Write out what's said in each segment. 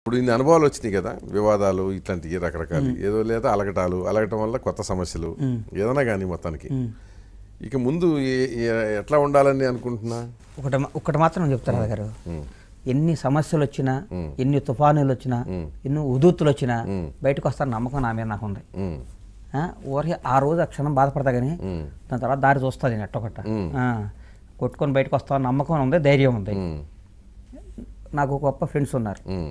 ఇప్పుడు ఇన్ని అనుభవాలు వచ్చినాయి కదా వివాదాలు ఇట్లాంటివి రకరకాలు ఏదో లేదా అలగటాలు అలగటం వల్ల కొత్త సమస్యలు ఏదైనా కానీ మొత్తానికి ఇక ముందు ఏ- ఏ- ఎట్లా ఉండాలని అనుకుంటున్నా ఒకటి మా- ఒకటి మాత్రం చెప్తాను రాధా గారు ఉమ్, ఎన్ని సమస్యలు వచ్చినా ఎన్ని తుఫానులు వచ్చినా ఎన్ని ఉదూతులు వచ్చినా బయటకు వస్తాను నమ్మకం నా మీద నాకు ఉంది ఉమ్, ఆ, ఊరికే ఆ రోజు ఆ క్షణం బాధపడతా కానీ ఉమ్, దాని తర్వాత దారి చూస్తుంది నేను ఎట్టొకట కొట్టుకొని బయటకు వస్తాను నమ్మకం ఉంది ధైర్యం ఉంది ఉమ్, నాకు గొప్ప ఫ్రెండ్స్ ఉన్నారు ఉమ్,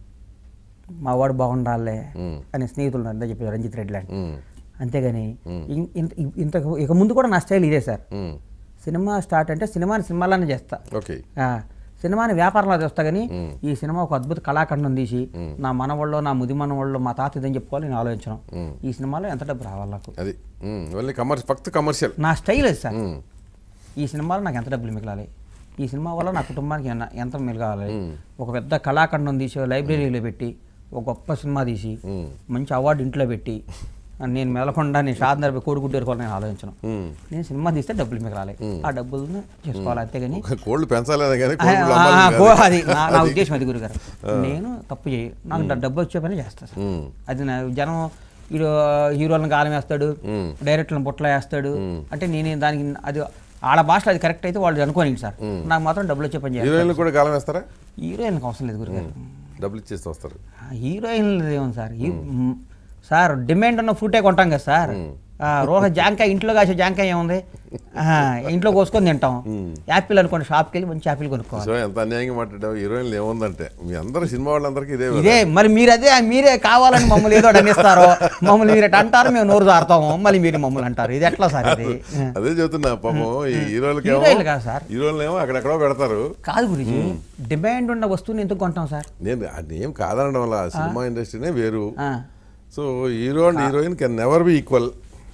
మా వాడు బాగుండాలే ఉమ్, అనే స్నేహితులు ఉన్నారు అంతే చెప్పారు రంజిత్ రెడ్డి లాంటి ఉమ్, అంతేగాని ఇం- ఇంత ఇంత ఇక ముందు కూడా నా స్టైల్ ఇదే సార్ ఉమ్. సినిమా స్టార్ట్ అంటే సినిమాని సినిమాలానే చేస్తా ఓకే ఆ, సినిమాని వ్యాపారంలో చేస్తా కానీ ఈ సినిమా ఒక అద్భుత కళాఖండం తీసి నా మనవాళ్ళు నా ముది మనవాళ్ళు మా తాత ఇదని చెప్పుకోవాలి నేను ఆలోచించను ఈ సినిమాలో ఎంత డబ్బు రావాలి నాకు అది ఓన్లీ కమర్షియల్ ఫక్త్ కమర్షియల్ నా స్టైల్ అది సార్ ఈ సినిమాలో నాకు ఎంత డబ్బులు మిగలాలి ఈ సినిమా వల్ల నా కుటుంబానికి ఎన్న- ఎంత మిగలాలి ఒక పెద్ద కళాఖండం తీసి లైబ్రరీలో పెట్టి ఒక గొప్ప సినిమా తీసి మంచి అవార్డు ఇంట్లో పెట్టి నేను మెలకుండా నేను షాద్ కోడిగుడ్డేరుకోవాలి నేను ఆలోచించను నేను సినిమా తీస్తే డబ్బులు మిగలాలి ఆ డబ్బులను చేసుకోవాలి అంతేగాని కోళ్ళు పెంచాలనే కానీ ఆ, కోళ్ళు ఆ, అమ్మాలి ఆ, కాదు. గో- అది నా నా ఉద్దేశం అది గురుగారు నేను తప్పు చేయ నాకు డ- డబ్బు వచ్చే పని చేస్తా సార్ ఉమ్, అది నా జనం హీరో హీరోలను గాలం వేస్తాడు డైరెక్టర్లను బుట్టలో వేస్తాడు అంటే నేను దానికి అది ఆడ భాషలో అది కరెక్ట్ అయితే వాళ్ళు అనుకోని సార్ నాకు మాత్రం డబ్బులు వచ్చే పని చేయాలి హీరోయిన్లు కూడా గాలం వేస్తారా హీరోయిన్కి అవసరం లేదు గురుగారు డబ్బులు ఇచ్చేసి వస్తారు హీరోయిన్ ఏముంది సార్ ఈ- మ్, సార్ డిమాండ్ ఉన్న ఫ్రూటే కొంటాం కదా సార్ ఆ, రోజు జాంకాయ ఇంట్లో కాసే జాంకాయ ఏముంది ఆ, ఇంట్లో కోసుకొని తింటాం యాపిల్ అనుకోండి షాప్కి వెళ్ళి మంచి యాపిల్ కొనుక్కోవాలి సో ఎంత అన్యాయంగా మాట్లాడావు హీరోయిన్లు ఏముందంటే మీ అందరు సినిమా వాళ్ళందరికీ ఇదే ఇదే మరి మీరు అదే మీరే కావాలని మమ్మల్ని ఏదో ఒకటి అనేస్తారో మమ్మల్ని మీరు ఇట్ట అంటారు మేము నోరు జారుతాము మళ్ళీ మీరు మమ్మల్ని అంటారు ఇది ఎట్లా సార్ ఇది అదే చెబుతున్నా పాపం ఈ హీరోలకి ఏమో హీరోయిన్లు కాదు సార్ హీరోలు ఏమో అక్కడెక్కడో పెడతారు కాదు గురించి డిమాండ్ ఉన్న వస్తువుని ఎందుకు కొంటాం సార్ నేను అది ఏం కాదనడం వల్ల సినిమా ఇండస్ట్రీనే వేరు ఆ, so hero and heroine can never be equal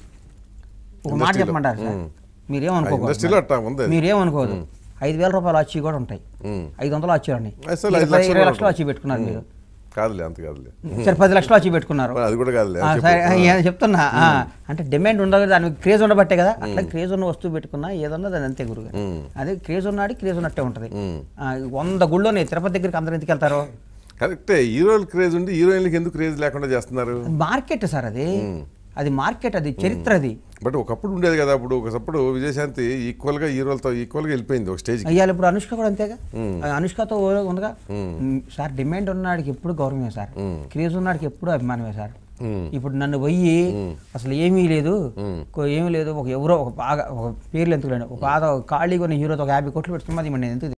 ఒక మాట చెప్పమంటారు సార్ మీరేమనుకోకూడదు ఇండస్ట్రీలో అట్టా ఉంది అది. మీరేమనుకోదు ఐదు వేల రూపాయలు వచ్చి కూడా ఉంటాయి ఉమ్. ఐదు వందలు వచ్చి ఉన్నాయి అసలు మీరు ఐదు పది- లక్షలు ఇరవై కూడా లక్షలు వచ్చి పెట్టుకున్నారు మీరు కాదులే అంత కాదులే సరే పది లక్షలు వచ్చి పెట్టుకున్నారు మరి అది కూడా కాదులే ఆ, చెప్పు. సరే ఆ, ఏ- చెప్తున్నా ఆ, అంటే డిమాండ్ ఉండదు దానికి క్రేజ్ ఉండబట్టే కదా అట్లా క్రేజ్ ఉన్న వస్తువు పెట్టుకున్నా ఏదన్నా అది అంతే గురుగారు అదే క్రేజ్ ఉన్నాడు క్రేజ్ ఉన్నట్టే ఉంటుంది ఆ, వంద గుళ్ళోనే తిరుపతి దగ్గరికి అందరు ఎందుకు వెళ్తారు కరెక్టే హీరోలు క్రేజ్ ఉండి హీరోయిన్లకి ఎందుకు క్రేజ్ లేకుండా చేస్తున్నారు మార్కెట్ సార్ అది అది మార్కెట్ అది చరిత్ర అది బట్ ఒకప్పుడు ఉండేది కదా అప్పుడు ఒకప్పుడు విజయశాంతి ఈక్వల్ గా హీరోలతో ఈక్వల్ గా వెళ్ళిపోయింది ఒక స్టేజ్ అయ్యాలి ఇప్పుడు అనుష్క కూడా అంతేగా ఆ, అనుష్కతో ఓ- ఉందిగా మ్, సార్ డిమాండ్ ఉన్నాడికి ఎప్పుడు గౌరవమే సార్ క్రేజ్ ఉన్నాడికి ఎప్పుడు అభిమానమే సార్ ఇప్పుడు నన్ను పోయి అసలు ఏమీ లేదు కో- ఏమీ లేదు ఒక ఎవరో ఒక బాగా ఒక పేర్లు ఎందుకు లేండి ఒక బాగా ఖాళీగా ఉన్న హీరోతో ఒక యాభై కోట్లు పెట్టుకున్నది మరి నేను ఎందుకు